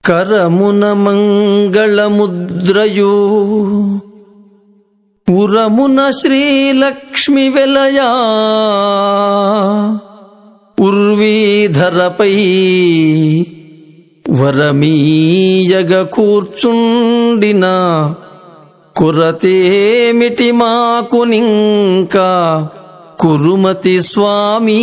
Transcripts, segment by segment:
కరమున మంగళముద్రయు ఉరమున శ్రీలక్ష్మి వెలయా ఉర్వీధరపై వరమీయగ కూర్చుండిన కురతేమిటి మాకునింకా కురుమతి స్వామి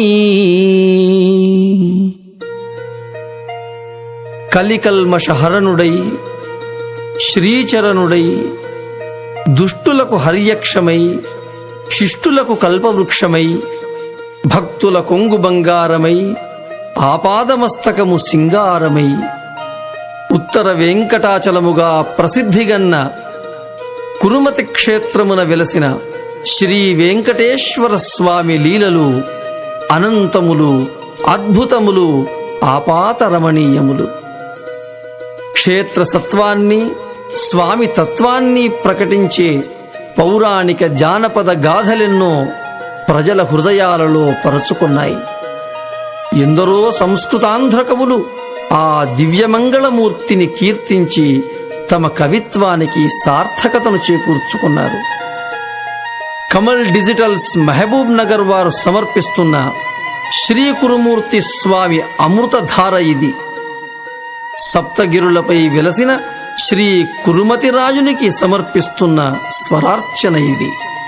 కలికల్మషహరణుడై శ్రీచరణుడై దుష్టులకు హర్యక్షమై శిష్టులకు కల్పవృక్షమై భక్తుల కొంగు బంగారమై ఆపాదమస్తకము సింగారమై ఉత్తర వెంకటాచలముగా ప్రసిద్ధిగన్న కురుమతి క్షేత్రమున వెలసిన శ్రీ వెంకటేశ్వర స్వామి లీలలు అనంతములు అద్భుతములు ఆపాతరమణీయములు క్షేత్ర సత్వాన్ని స్వామి తత్వాన్ని ప్రకటించే పౌరాణిక జానపద గాథలెన్నో ప్రజల హృదయాలలో పరచుకున్నాయి ఎందరో సంస్కృతాంధ్ర కవులు ఆ దివ్యమంగళమూర్తిని కీర్తించి తమ కవిత్వానికి సార్థకతను చేకూర్చుకున్నారు కమల్ డిజిటల్స్ మహబూబ్ నగర్ వారు సమర్పిస్తున్న శ్రీ కురుమూర్తి స్వామి అమృతధార ఇది సప్తగిరులపై వెలసిన శ్రీ కురుమతి రాజునికి సమర్పిస్తున్న స్వరార్చన ఇది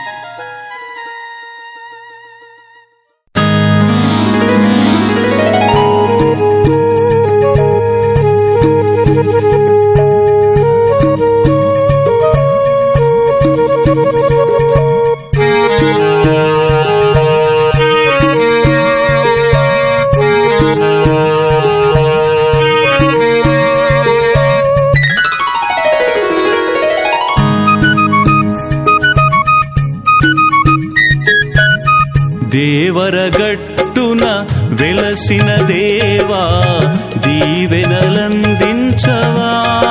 దేవరగట్టున వెలసిన దేవా దీవెనలందించవా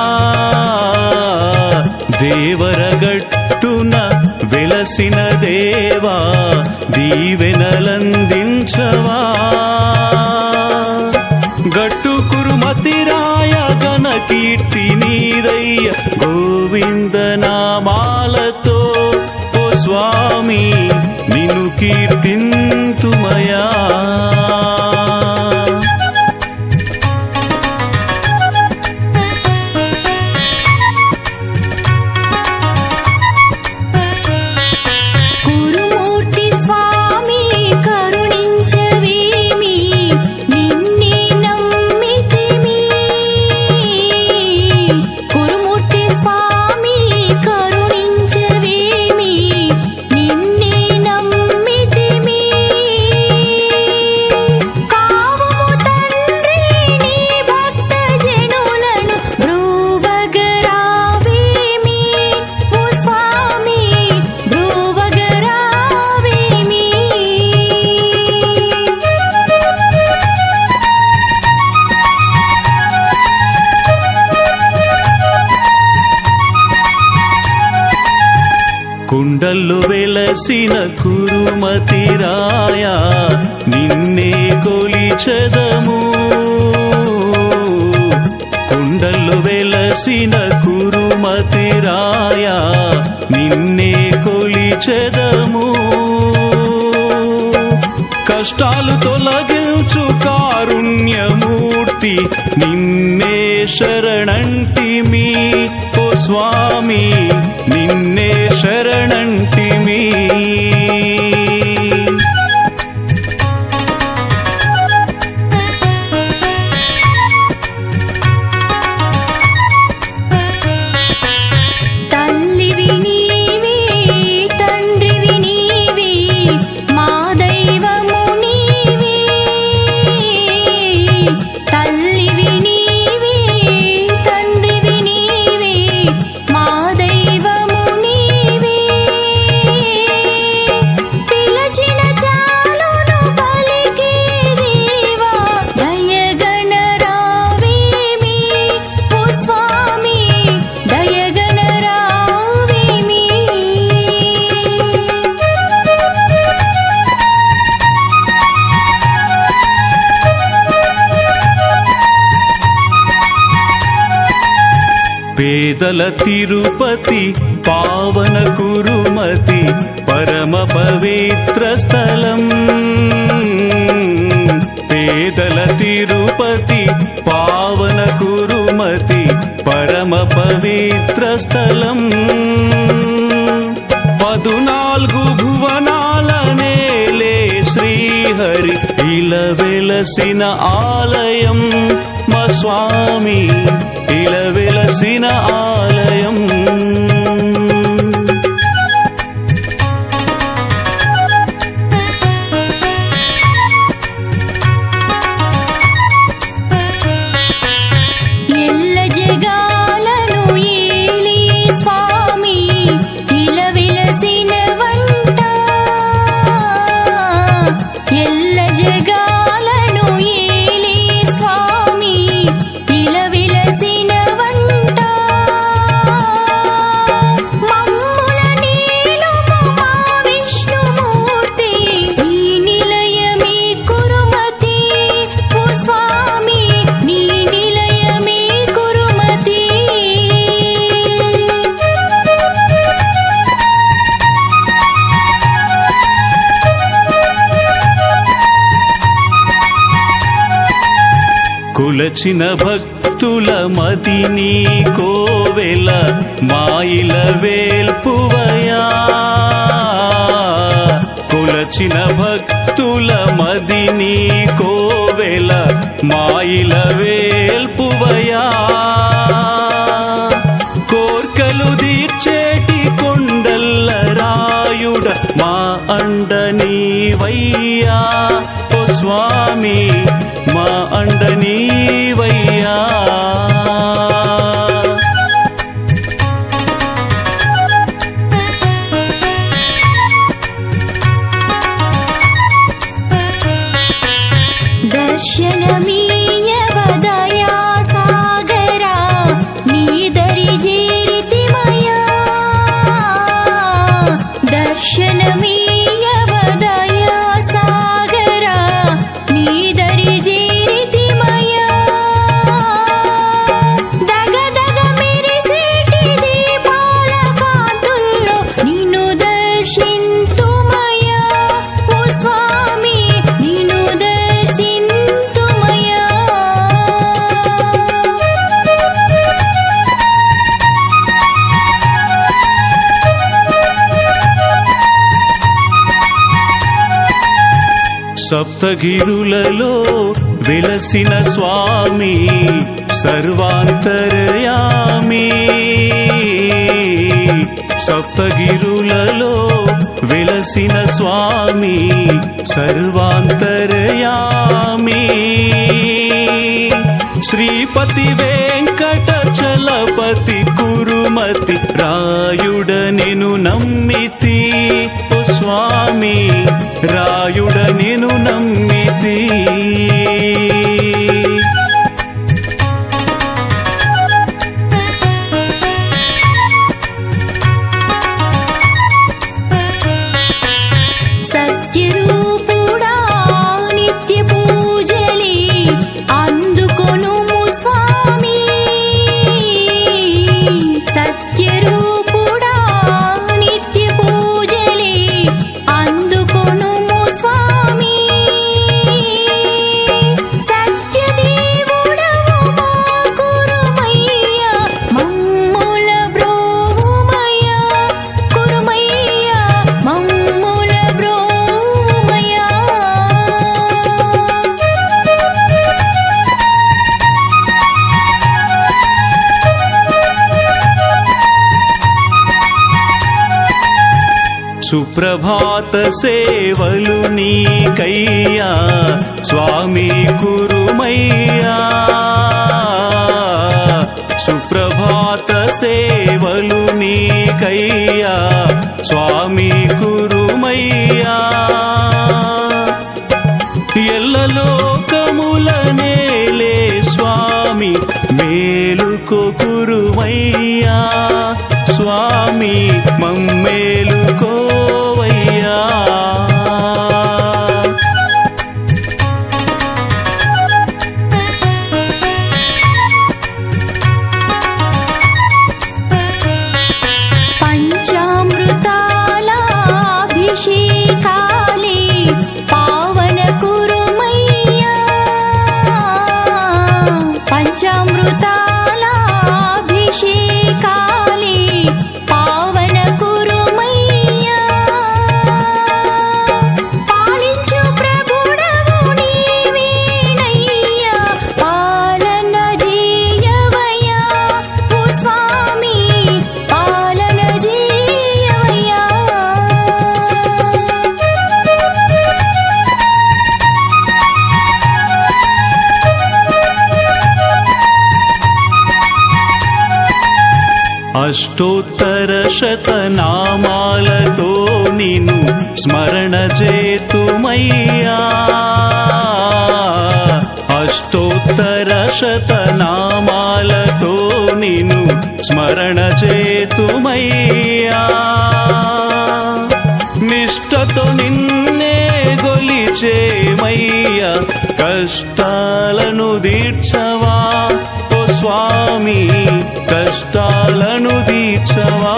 దేవరగట్టున వెలసిన దేవా దీవెనలందించవా గట్టు కురుమతిరాయ గణ కీర్తి నీరయ్య గోవింద నామాలతో ఓ స్వామి నిన్ను కీర్తింతుమయా కురుమూర్తి స్వామి కరుణించవేమి నిన్నే నమ్మితిమి కురుమూర్తి స్వామి కరుణించవేమి నిన్నే నమ్మితిమి కావుము తండ్రి నీ భక్త జనులను బ్రూవగరావేమి ఓ స్వామి బ్రూవగరావేమి కుండల్లో వెలసిన కురుమతిరాయ నిన్నే కొలిచెదము కుండల్లో వెలసిన కురుమతిరాయ నిన్నే కొలిచెదము కష్టాలు తొలగించు కారుణ్యమూర్తి నిన్నే శరణంటిమి ఓ స్వామి నిన్నే శరణంటిమి తల్లివి నీవే తండ్రివి నీవే మా దైవము నీవే తల్లివి నీవే తండ్రివి నీవే మా దైవము నీవే పేదల తిరుపతి పావన కురుమతి పరమ పవిత్ర స్థలం పేదల తిరుపతి పావన కురుమతి పరమ పవిత్ర స్థలం పదునాలుగు భువనాల నేలే శ్రీహరి ఇల వెలసిన ఆలయం మా స్వామి ఇల వెలసిన ఆలయం ఎల్ల జగాలను ఏలి స్వామి ఇల విలసిన వంట ఎల్ల జగాలను ఏలి స్వామి ఇల విలసిన వంట మమ్ముల నీలుము మా విష్ణుమూర్తి నీ నిలయమే కురుమతి ఓ స్వామి నీ నిలయమే కురుమతి కులచిన భక్తుల మదిని కోవెల మాయిల వేల్పువయా కులచిన భక్తుల మదిని కోవెల మాయిల వేల్పువయా కోర్కలు తీర్చేటి కొండల్ల రాయుడ మా అండ నీవయ్యా ఓ స్వామి మా అండ నీవయ్యా దర్శనమీయవదయా సాగరా నీదరి జీరితిమయా దర్శనమీయవదయా సాగరా నీదరి జీరితిమయా దగదగ మెరిసేటి దీపాల కాంతుల్లో నిన్ను దర్శింతుమయా ఓ స్వామి నిన్ను దర్శింతుమయా సప్తగిరులలో వెలసిన స్వామి సర్వాంతర్యామి సప్తగిరులలో వెలసిన స్వామి సర్వాంతర్యామి శ్రీపతి వెంకట చలపతి కురుమతి రాయుడ నేను నమ్మితి ఓ స్వామి రాయుడ నేను నమ్మితి సత్యరూపుడా నిత్య పూజలి అందుకొనుము స్వామి సత్యరూపుడా నిత్య పూజలి అందుకొనుము స్వామి సత్యదేవుడవు మా కురుమయ్యా మమ్ముల బ్రోవుమయ్యా కురుమయ్యా మమ్ముల బ్రోవుమయ్యా సుప్రభాత సేవలు నీకయ్యా స్వామి కురుమయ్యా సుప్రభాత సేవలు నీకయ్యా స్వామి కురుమయ్యా ఎల్లలోకముల నేలే స్వామి మేలుకో కురుమయ్యా స్వామి మమ్మేలుకోవయ్యా పంచామృతాలాభిషేకాలి పావన కురుమయ్యా పాలించు ప్రభుడవు నీవేనయ్యా పాలన చేయవయ్యా ఓ స్వామి పాలన చేయవయ్యా అష్టోత్తర శతనామాలతో నిన్ను స్మరణ చేతుమయ్యా అష్టోత్తర శతనామాలతో నిన్ను స్మరణ చేతుమయ్యా నిష్టతో నిన్నే గొలిచేమయ్యా కష్టాలను దీర్చవా ఓ స్వామి కష్టాలను దీర్చవా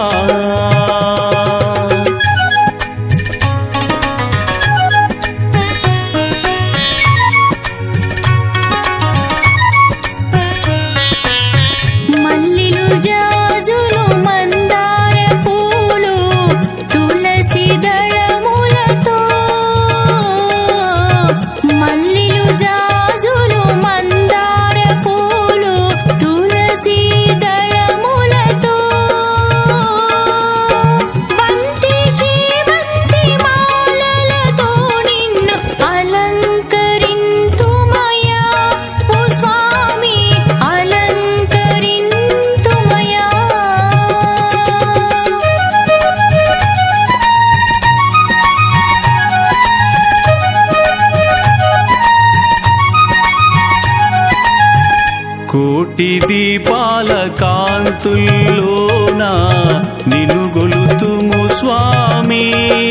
మల్లిలు జాజులు మందార పూలు తులసి దళములతో మల్లిలు జాజులు మందార పూలు తులసి దళములతో బంతి చేమంతి మాలలతో నిన్ను అలంకరింతుమయా ఓ స్వామి అలంకరింతుమయా కోటి దీపాల కాంతుల్లోన నిన్ను గొలుతుము స్వామి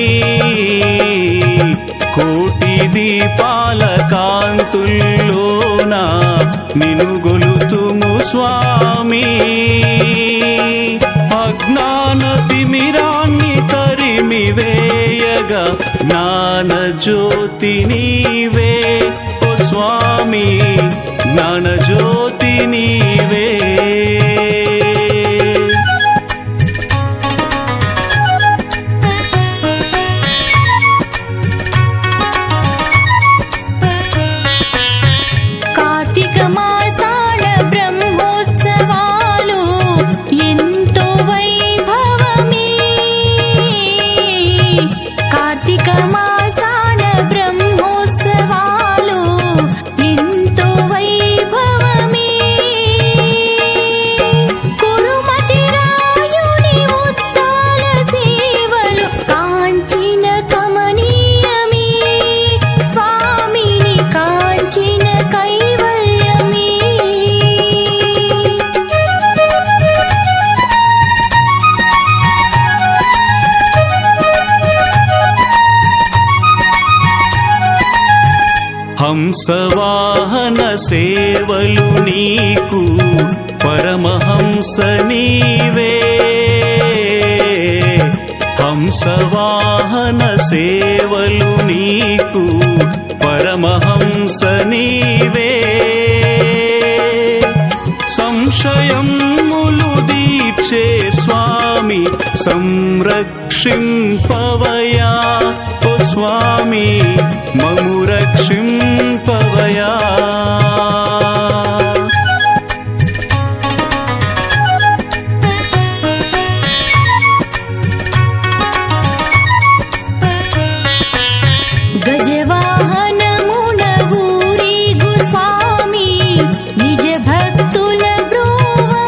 కోటి దీపాల కాంతుల్లోన నిన్ను గొలుతుము స్వామి అజ్ఞాన తిమిరాన్ని తరిమి వేయగా జ్ఞాన జ్యోతి నీవే ఓ స్వామి జ్ఞాన జ్యోతి నీవే కార్తీక మాసాన బ్రహ్మోత్సవాలు ఎంతో వైభవమే కార్తీక మాసాన బ్రహ్మోత్సవాలు ఎంతో వైభవమే కురుమతి రాయుని ఉత్తాల సేవలు కాంచిన కమనీయమే స్వామిని కాంచిన కైవల్యమే హంసవాహన సేవలు నీకు పరమహంస నీవే హంసవాహన సేవలు నీకు పరమహంస నీవే సంశయములు దీక్షే స్వామి సంరక్షింపవయా ఓ స్వామి మము రక్షింపవయా గజవాహనమున ఊరేగు స్వామి నిజ భక్తుల బ్రోవా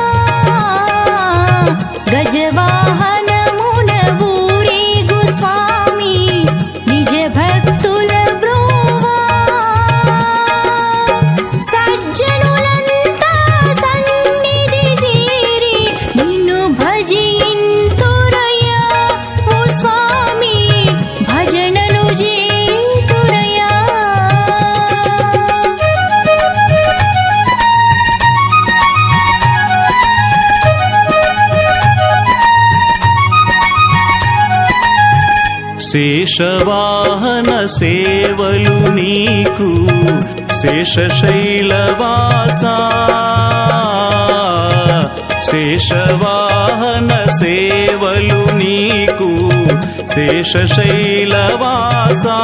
గజవాహనమున ఊరేగు స్వామి నిజ భక్తుల బ్రోవా సజ్జనులంతా సన్నిధి చేరి నిన్ను భజింతురయ్యా ఓ స్వామి భజనలు చేతురయ్యా శేషవాహన సేవలు నీకు శేషశైలవాసా శేషవాహన సేవలు నీకు శేషశైలవాసా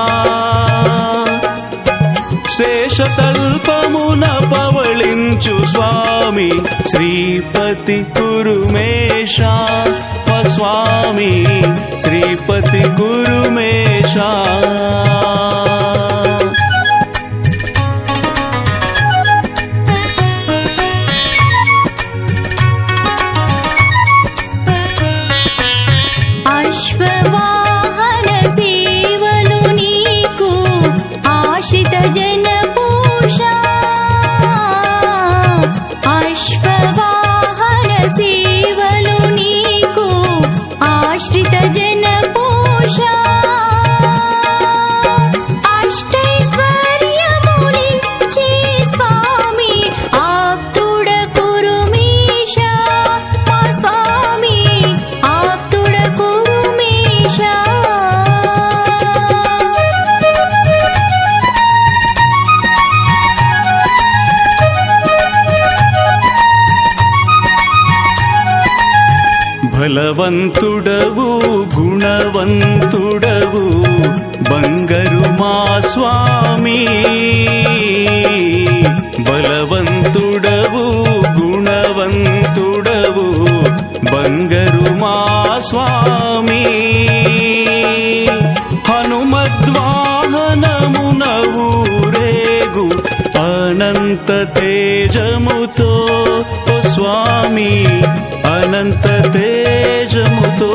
శేషతల్పమున పవళించు స్వామి శ్రీపతి కురుమేష స్వామి శ్రీపతి కురుమేష అశ్వవాహన సేవలు నీకు ఆశ్రిత జన పూష అశ్వవాహన సేవలు నీకు ఆశ్రిత జన పూష అష్టైశ్వర్యములిచ్చే స్వామి ఆప్తుడ కురుమీష మా స్వామి ఆప్తుడ కురుమీష బలవంతుడవు గుణవంతుడవు బంగరు మా స్వామి బలవంతుడవు గుణవంతుడవు బంగరు మా స్వామి హనుమద్వాహనమునవు రేగు అనంత తేజముతో ఓ స్వామి అనంత తేజముతో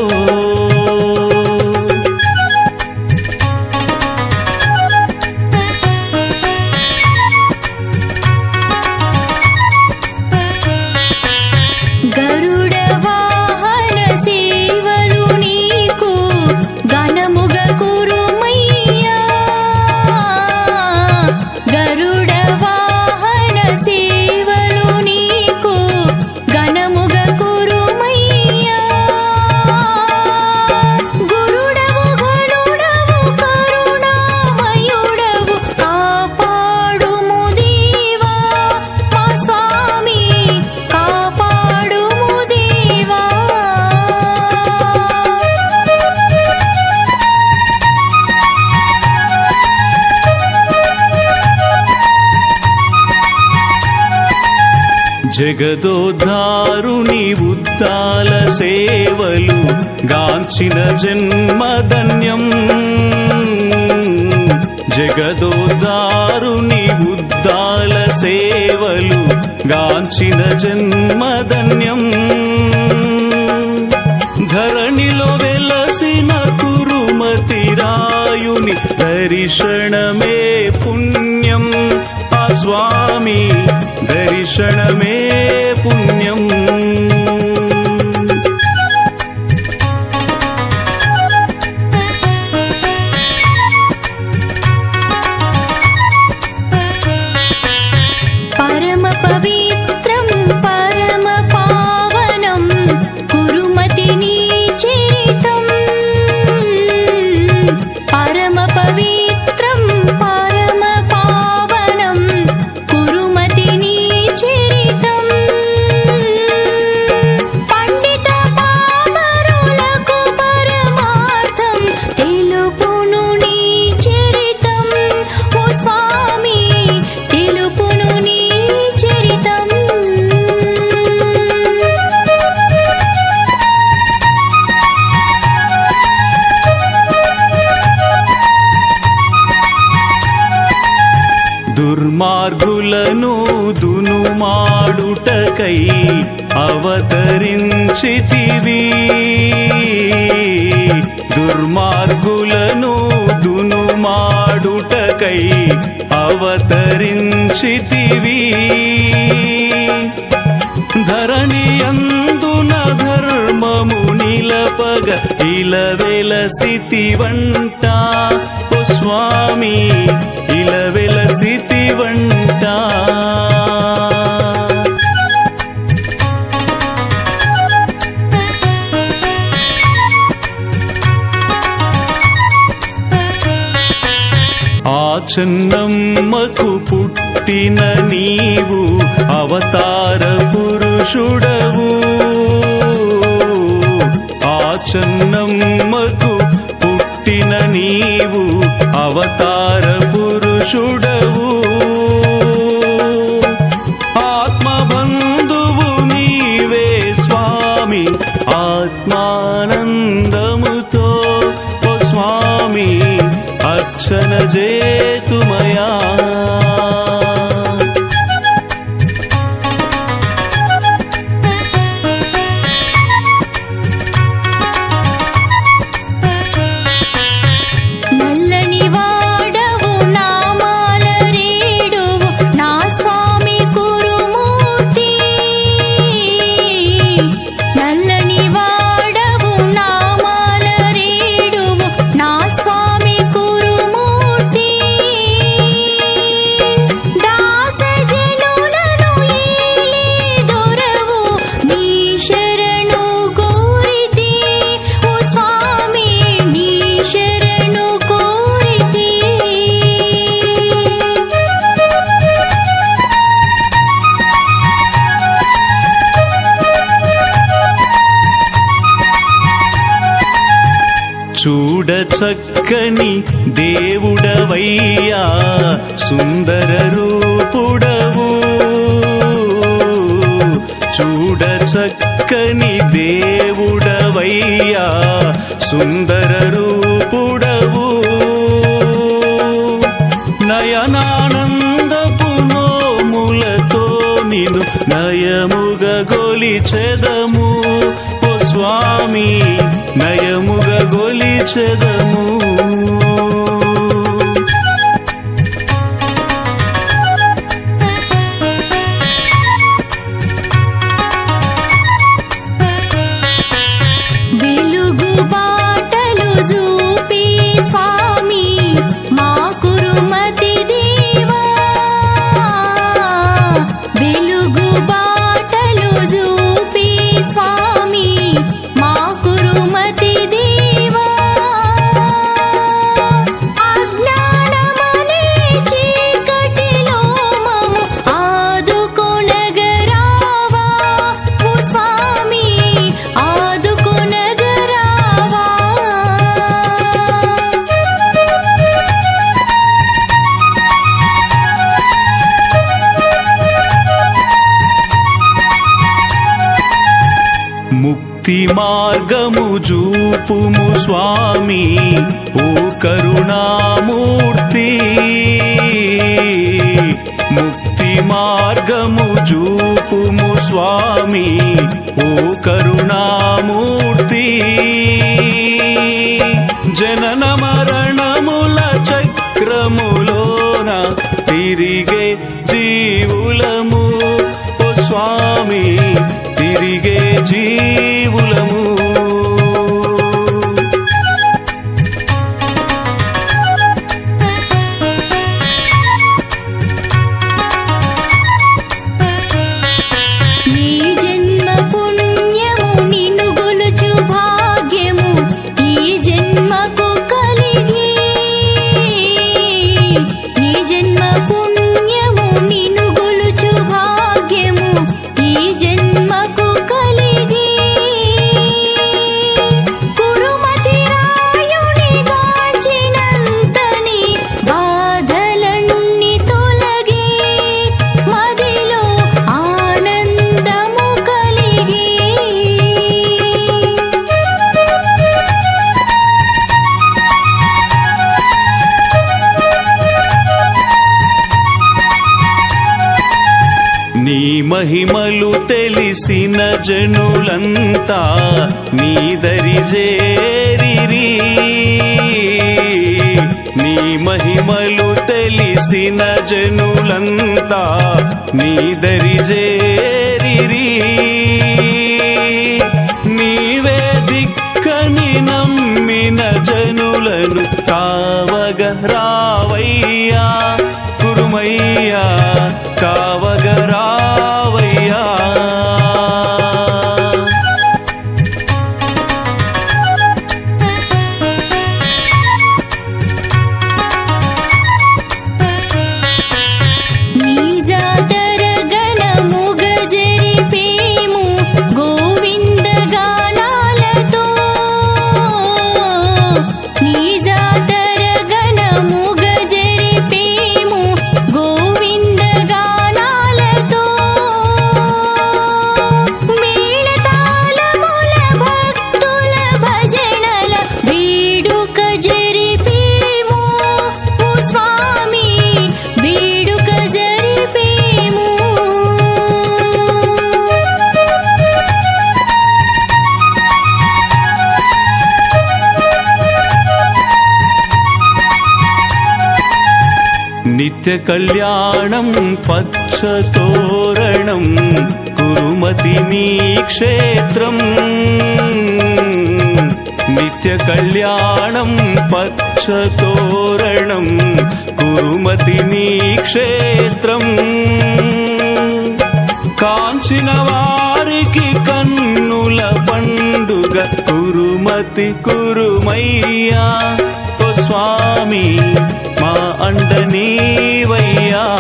గరుడ వాహన సేవలు నీకు ఘనముగ కురుమయ్యా గరుడ వాహన సేవలు నీకు ఘనముగ కురుమయ్యా గురుడవు గరుడవు కరుణామయుడవు కాపాడుము దేవా మా స్వామి కాపాడుము దేవా జగదోద్ధారుని ఉద్దాల సేవలు గాంచిన జన్మధన్యం జగదోద్ధారుని ఉద్దాల సేవలు గాంచిన జన్మధన్యం ధరణిలో వెలసిన కురుమతి రాయుని దర్శనమే పుణ్యం ఆ స్వామి దర్శనమే పుణ్యం పరమ పవిత్రం పరమ పావనం కురుమతి నీ చరితం పరమ పవిత్రం పరమ పావనం కురుమతి నీ చరితం పండిత పామరులకు పరమార్థం తెలుపును నీ చరితం ఓ స్వామి తెలుపును నీ చరితం దుర్మార్గులను దునుమాడుటకై అవతరించితివి దుర్మార్గులను దునుమాడుటకై అవతరించితివి ధరణి అందున ధర్మము నిలపగ ఇలవెలసితి వంట ఓ స్వామి ఇలవెలసితి వంట ఆ చెన్నమ్మకు పుట్టిన నీవు అవతార పురుషుడవు పోచన్నమ్మకు పుట్టిన నీవు అవతార పురుషుడవు ఆత్మబంధువు నీవే స్వామి ఆత్మానందముతో ఓ స్వామి అర్చన జేతుమయా నల్లని వాడవు నామాల రేడువు నా స్వామి కురుమూర్తి నల్లని వాడవు నామాల రేడువు నా స్వామి కురుమూర్తి దాసజనులను ఏలే దొరవు నీ శరణు కోరితి ఓ స్వామి నీ శరణు కోరితి చూడ చక్కని దేవుడవయ్యా సుందర రూపుడవు చూడ చక్కని దేవుడవయ్యా సుందర రూపుడవు నయనానందపు నోములతో నిను నయముగ గొలిచెదము ఓ స్వామి నయముగ గొలిచెదము వెలుగు బాటలు చూపి స్వామి మా కురుమతి దేవా వెలుగు బాటలు చూపి స్వామి మా కురుమతి దేవా అజ్ఞానమనే చీకటిలో మము ఆదుకొనగరావా ఓ స్వామి ఆదుకొనగరావా ముక్తి మార్గము చూపుము స్వామి ఓ కరుణామూర్తి ముక్తి మార్గము చూపుము స్వామి ఓ కరుణామూర్తి జనన మరణముల చక్రములోన తిరిగే జీవులము ఓ స్వామి తిరిగే జీవులము ఈ జన్మ పుణ్యము నిన్ను గొలుచు భాగ్యము ఈ జన్మకు కలిగి ఈ జన్మ పుణ్యము నిన్ను గొలుచు భాగ్యము ఈ జన్మకు కలిగి కురుమతి రాయుని గాంచినంతని బాధలన్నీ తొలగి మదిలో ఆనందము కలిగి నీ మహిమలు తెలిసిన జనులంతా నీ దరి చేరిరి నీ మహిమలు తెలిసిన జనులంతా నీ దరి చేరిరి నీవే దిక్కని నమ్మిన జనులను కావగ రావయ్యా కురుమయ్యా కావగ రావయ్యా నీ జాతర గణము గజరిపేము నిత్య కళ్యాణం పచ్చతోరణం కురుమతి నీ క్షేత్రం నిత్య కళ్యాణం పచ్చతోరణం కురుమతి నీ క్షేత్రం కాంచిన వారికి కన్నుల పండుగ కురుమతి కురుమయ్యా ఓ స్వామి మా అండనీవయ్యా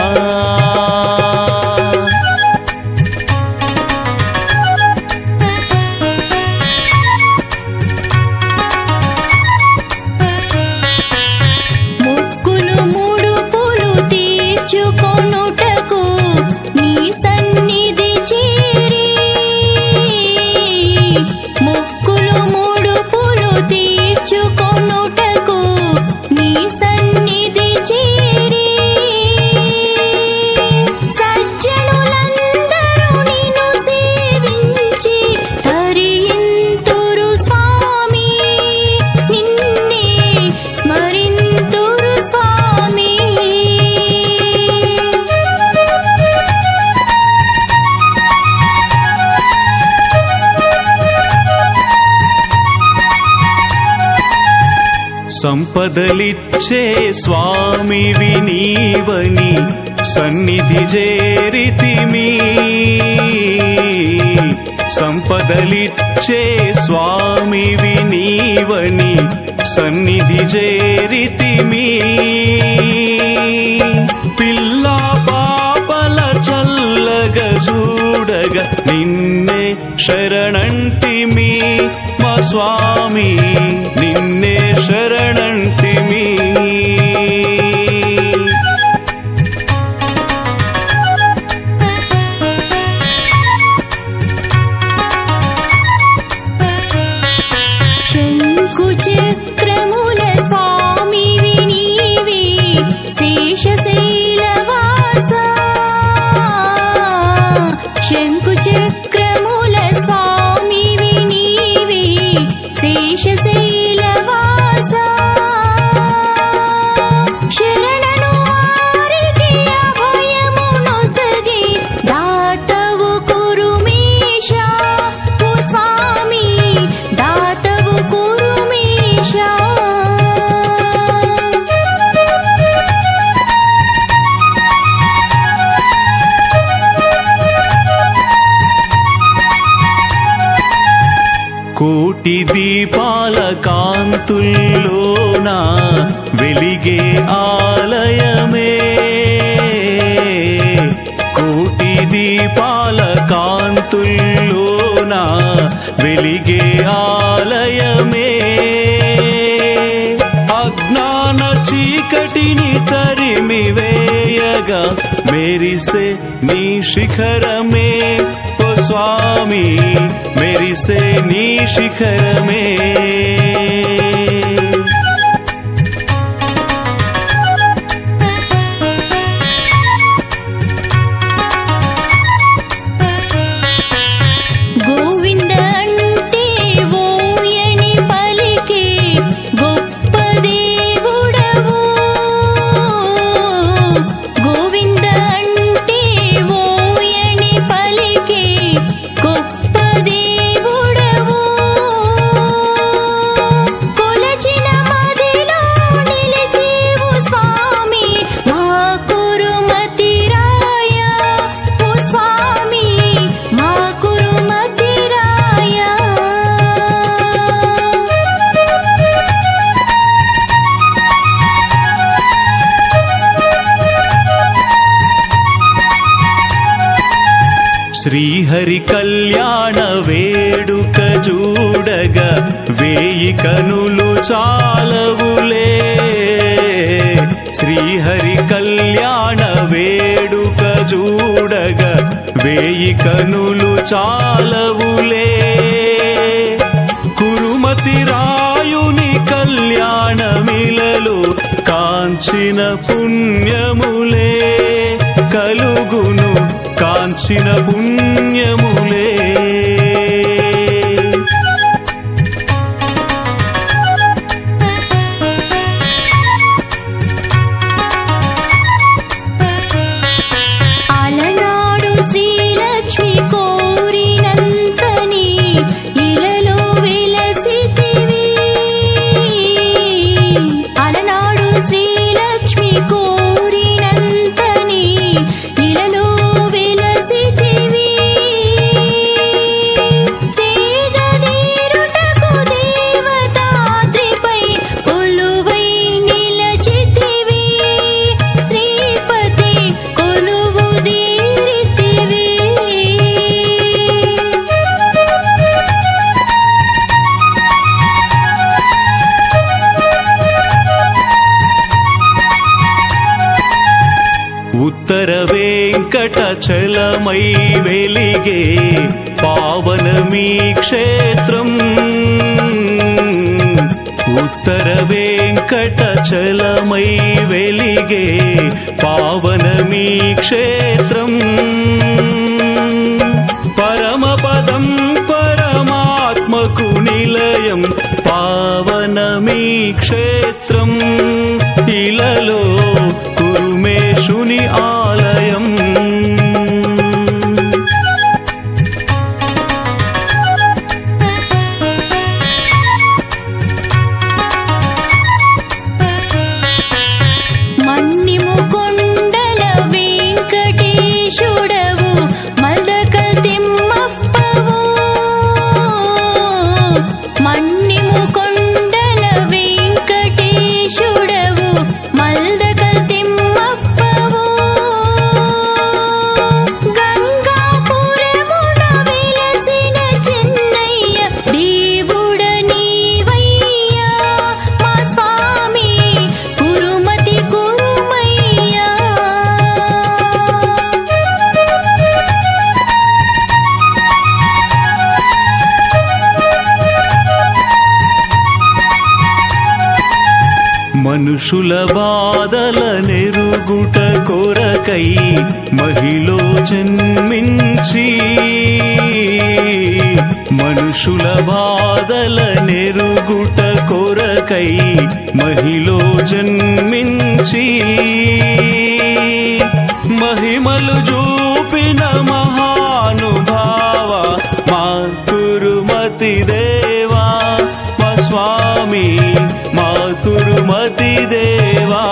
మొక్కులు ముడుపులు తీర్చుకొనుటకు నీ సన్నిధి చేరి మొక్కులు ముడుపులు తీర్చుకొనుటకు నీ సన్నిధి చేరి సజ్జనులందరూ నిన్ను సేవించి హరింతురు స్వామి నిన్నే స్మరింతురు స్వామి సంపదలిచ్చే స్వామివి నీవని సన్నిధి చేరితిమి సంపదలిచ్చే స్వామివి నీవని సన్నిధి చేరితిమి పిల్ల పాపల చల్లగ చూడగ నిన్నే శరణంటిమి మా స్వామి నిన్నే శరణంటిమి శంకు చక్రముల స్వామివి నీవి శేషశైలవాస శంకు చక్రముల స్వామివి నీవి శేషశైలవాస శరణను వారికి అభయమునొసగి దాతవు కురుమీశ ఓ స్వామి దాతవు కురుమీశ కోటి దీపాల కాంతుల్లోన వెలిగే ఆలయమే కోటి దీపాల కాంతుల్లోన వెలిగే ఆలయమే అజ్ఞాన చీకటిని తరిమి వేయగా మెరిసే నీ శిఖరమే ఓ స్వామి మెరిసే నీ శిఖరమే గోవింద అంటే ఓయని పలికే గొప్ప దేవుడవు గోవింద అంటే ఓయని పలికే గొప్ప దేవుడవు కొలచిన మదిలో నిలిచేవు స్వామి మా కురుమతి రాయ ఓ స్వామి మా కురుమతి రాయ శ్రీహరి కళ్యాణ వేడుక చూడగ వేయి కనులు చాలవులే శ్రీహరి కళ్యాణ వేడుక చూడగ వేయి కనులు చాలవులే కురుమతి రాయుని కళ్యాణమిలలో కాంచిన పుణ్యములే కలుగును కాంచిన పుణ్యములే చలమై వెలిగే పావనమీ క్షేత్రం ఉత్తర వెంకటచలమై వెలిగే పావనమీ క్షేత్రం పరమపదం పరమాత్మకు నిలయం పావనమీ క్షేత్రం ఇలలో కురుమేశుని ఆలయం మన్నిము కొండల వెంకటేశుడవు మల్దకల్ తిమ్మప్పవు మన్నిము కొండల వెంకటేశుడవు మల్దకల్ తిమ్మప్పవు గంగాపురమున వెలసిన చెన్నయ్య దేవుడ నీవయ్యా మా స్వామి కురుమతి కురుమయ్యా మనుషుల బాధల నెరుగుట కొరకై మహిలో జన్మించి మనుషుల బాధల నెరుగుట కొరకై మహిలో జన్మించి మహిమలు చూపిన మహానుభావ మా కురుమతి దేవా మా స్వామి మా కురుమతి దేవా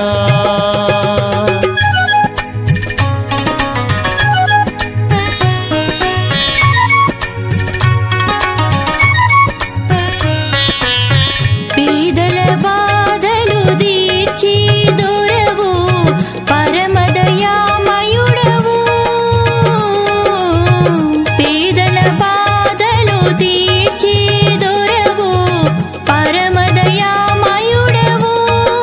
పేదల బాధలు తీర్చి దొరవు పరమదయామయుడవు పేదల బాధలు తీర్చి దొరవు పరమదయామయుడవు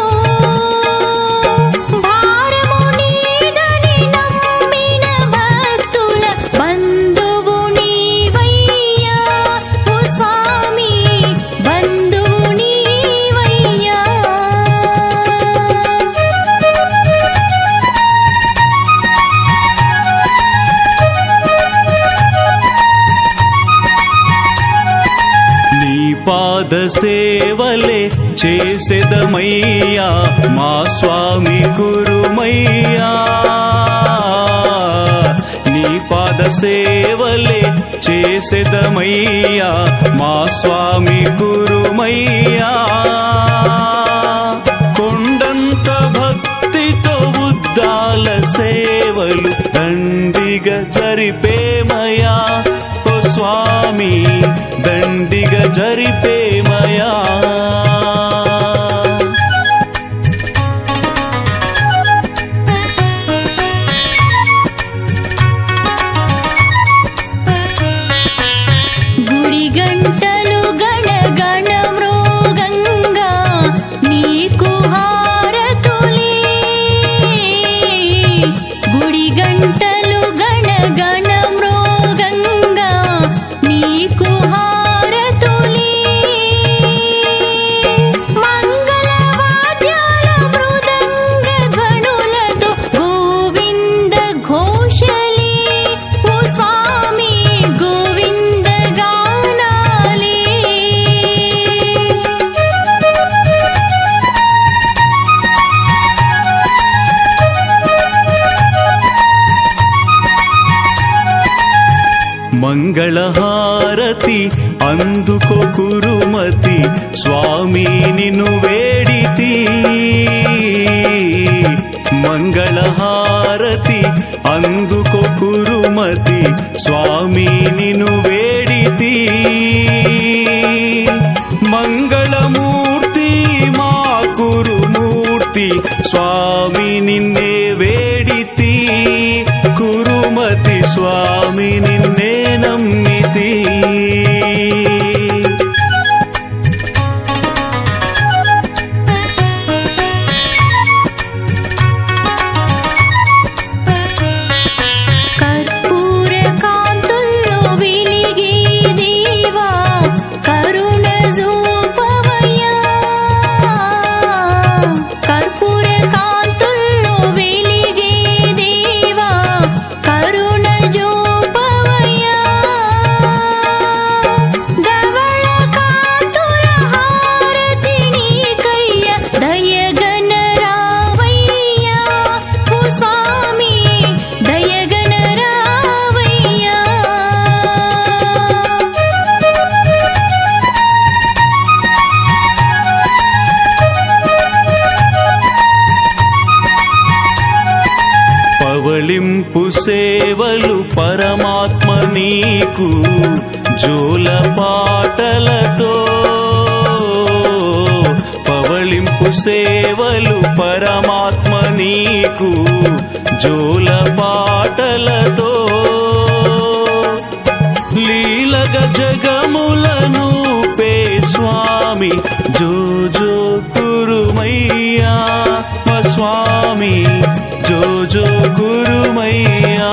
భారము నీదని నమ్మిన భక్తుల బంధువు నీవయ్యా ఓ స్వామి బంధువు నీవయ్యా నీ పాద సేవలే చేసేదమయ్యా మా స్వామి కురుమయ్యా నీ పాద సేవలే చేసేదమయ్యా మా స్వామి కురుమయ్యా కొండంత భక్తితో ఉద్దాల సేవలు దండిగా జరిపేమయా ఓ స్వామి దండిగా జరిపేమయా గుడి గంటలు గణ గణ మృగంగా నీకు హారతులే గుడి గంటలు గణ గణ మృగంగా నీకు హారతులే మంగళ వాద్యాల మృదంగ ధ్వనులతో గోవింద ఘోషలే ఓ స్వామి గోవింద గానాలే మంగళహారతి అందుకో కురుమతి స్వామి నిన్ను వేడితి మంగళహారతి అందుకో కురుమతి స్వామి నిన్ను వేడితి మంగళమూర్తి మా కురుమూర్తి స్వామి నిన్నే వేడితి కురుమతి స్వామి నిన్నే నమ్మితి కర్పూర నీకు జోల పాటలతో పవళింపు సేవలు పరమాత్మ నీకు జోల పాటలతో లీలగ జగములను పే స్వామి జో జో కురుమయ్యా మా స్వామి జో జో కురుమయ్యా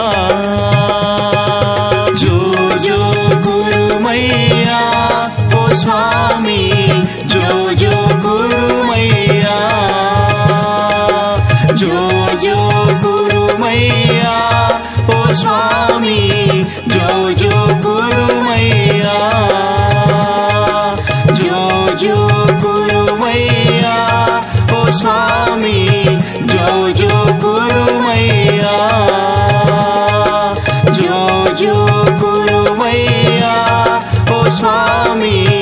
జో జో కురుమయ్యా ఓ స్వామి జో జో కురుమయ్యా జో జో కురుమయ్యా ఓ స్వామి జో జో కురుమయ్యా జో జో కురుమయ్యా ఓ స్వామి జో జో కురుమయ్యా జో జో కురుమయ్యా ఓ స్వామి